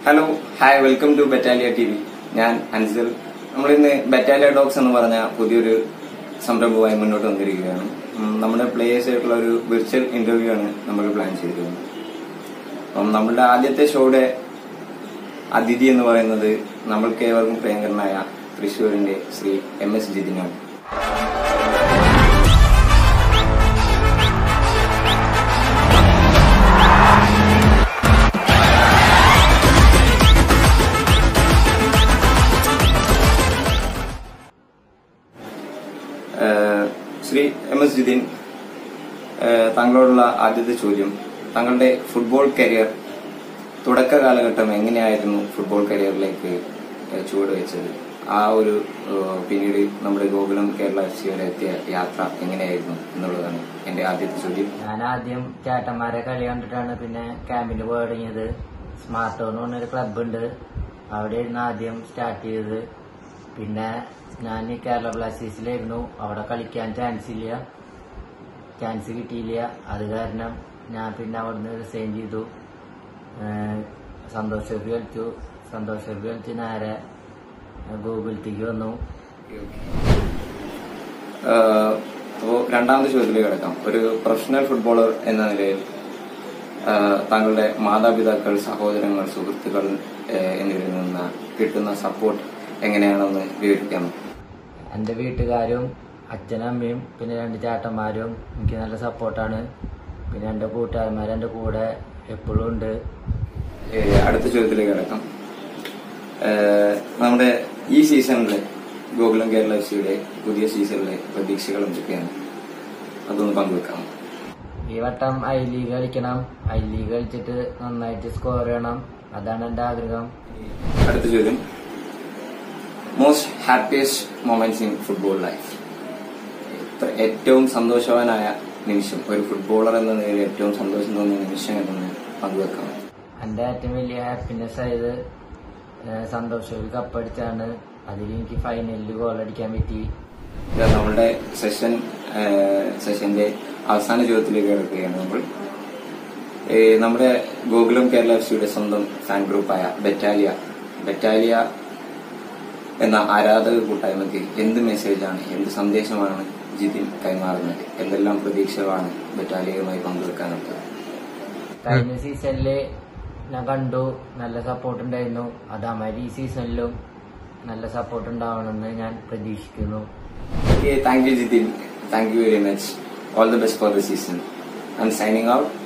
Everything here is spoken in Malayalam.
ഹലോ ഹായ് വെൽക്കം ടു ബറ്റാലിയ ടി വി ഞാൻ അൻസൽ നമ്മളിന്ന് ബറ്റാലിയ ഡോഗ്സ് എന്ന് പറഞ്ഞ പുതിയൊരു സംരംഭവുമായി മുന്നോട്ട് വന്നിരിക്കുകയാണ് ഉം, നമ്മുടെ പ്ലേയേഴ്സ് ആയിട്ടുള്ള ഒരു വിർച്വൽ ഇന്റർവ്യൂ ആണ് നമ്മൾ പ്ലാൻ ചെയ്തിരിക്കുന്നത് അപ്പം നമ്മളുടെ ആദ്യത്തെ ഷോയുടെ അതിഥി എന്ന് പറയുന്നത് നമ്മൾക്ക് ഏവർക്കും പ്രിയങ്കരനായ തൃശ്ശൂരിന്റെ ശ്രീ എം എസ് ജിതിനാണ് ഏഹ് ശ്രീ എം എസ് ജിതിൻ ഏഹ് താങ്കളോടുള്ള ആദ്യത്തെ ചോദ്യം താങ്കളുടെ ഫുട്ബോൾ കരിയർ തുടക്ക കാലഘട്ടം എങ്ങനെയായിരുന്നു ഫുട്ബോൾ കരിയറിലേക്ക് ഏഹ് ചുവട് വെച്ചത് ആ ഒരു ഏഹ് പിന്നീട് നമ്മുടെ ഗോകുലം കേരള എഫ് സി വരെ എത്തിയ യാത്ര എങ്ങനെയായിരുന്നു എന്നുള്ളതാണ് എന്റെ ആദ്യത്തെ ചോദ്യം ഞാൻ ആദ്യം ചേട്ടന്മാരെ കളി കണ്ടിട്ടാണ് പിന്നെ ക്യാമ്പിന് പോയി തുടങ്ങിയത് സ്മാർട്ട് എന്ന് പറഞ്ഞൊരു ക്ലബ് ഉണ്ട് അവിടെയായിരുന്നു ആദ്യം സ്റ്റാർട്ട് ചെയ്തത് പിന്നെ ഞാൻ ഈ കേരള ബ്ലാസ്റ്റേഴ്സിലായിരുന്നു അവിടെ കളിക്കാൻ ചാൻസ് ഇല്ല ചാൻസ് കിട്ടിയില്ല അത് കാരണം ഞാൻ പിന്നെ അവിടുന്ന് റിസൈൻ ചെയ്തു ഏഹ് സന്തോഷ് ട്രോഫി കളിച്ചു സന്തോഷ് ട്രോഫി കളിച്ച് നേരെ ഗൂഗിളത്തേക്ക് വന്നു ഏഹ് അപ്പോ രണ്ടാമത്തെ ചോദ്യത്തിലേക്ക് കിടക്കാം ഒരു പ്രൊഫഷണൽ ഫുട്ബോളർ എന്ന നിലയിൽ ഏഹ് താങ്കളുടെ മാതാപിതാക്കൾ സഹോദരങ്ങൾ സുഹൃത്തുക്കൾ ഏഹ് എന്നിവരിൽ നിന്ന് കിട്ടുന്ന സപ്പോർട്ട് എങ്ങനെയാണെന്ന് വിവരിക്കാമോ എൻ്റെ വീട്ടുകാരും അച്ഛനും അമ്മയും പിന്നെ രണ്ട് ചേട്ടന്മാരും എനിക്ക് നല്ല സപ്പോർട്ടാണ് പിന്നെ എൻ്റെ കൂട്ടുകാരന്മാർ എൻ്റെ കൂടെ എപ്പോഴും ഉണ്ട് ഏഹ് അടുത്ത ചോദ്യത്തിലേക്ക് കിടക്കാം ഏഹ് നമ്മുടെ ഈ സീസണിലെ ഗോകുലം കേരള എഫ് സിയുടെ പുതിയ സീസണിലെ പ്രതീക്ഷകൾ എന്തൊക്കെയാണ് അതൊന്ന് പങ്കുവെക്കാം ഈ വട്ടം ഐ ലീഗ് കളിക്കണം ഐ ലീഗ് കളിച്ചിട്ട് നന്നായിട്ട് സ്കോർ ചെയ്യണം അതാണ് എൻ്റെ ആഗ്രഹം അടുത്ത ചോദ്യം most happiest moments in football life ഏറ്റവും സന്തോഷവാനായ നിമിഷം ഒരു ഫുട്ബോളർ എന്ന നിലയിൽ ഏറ്റവും സന്തോഷം തോന്നിയ നിമിഷം എന്നൊന്ന് പങ്കുവെക്കാം എൻ്റെ ഏറ്റവും വലിയ ഹാപ്പിനെസ് ആയത് ഏഹ് സന്തോഷ് കപ്പടിച്ചാണ് അതിൽ എനിക്ക് ഫൈനലിൽ ഗോൾ അടിക്കാൻ പറ്റി ഇത് നമ്മളുടെ സെഷൻ സെഷന്റെ അവസാന ചോദ്യത്തിലേക്ക് കിടക്കുകയാണ് നമ്മൾ ഏ, നമ്മുടെ ഗോകുലം കേരള എഫ് സിയുടെ സ്വന്തം ഫാൻ ഗ്രൂപ്പായ ബറ്റാലിയ ബറ്റാലിയ എന്ന ആരാധക കൂട്ടായ്മയ്ക്ക് എന്ത് മെസ്സേജാണ് എന്ത് സന്ദേശമാണ് ജിതിൻ കൈമാറുന്നത് എന്തെല്ലാം പ്രതീക്ഷകളാണ് ബറ്റാലിയയുമായി പങ്കുവെക്കാനുള്ളത് കഴിഞ്ഞ സീസണില് ഞാൻ കണ്ടു നല്ല സപ്പോർട്ട് ഉണ്ടായിരുന്നു അതേമാതിരി ഈ സീസണിലും നല്ല സപ്പോർട്ട് ഉണ്ടാവണമെന്ന് ഞാൻ പ്രതീക്ഷിക്കുന്നു Okay, thank you, Jitin. Thank you very much. All the best for the season. I'm signing out.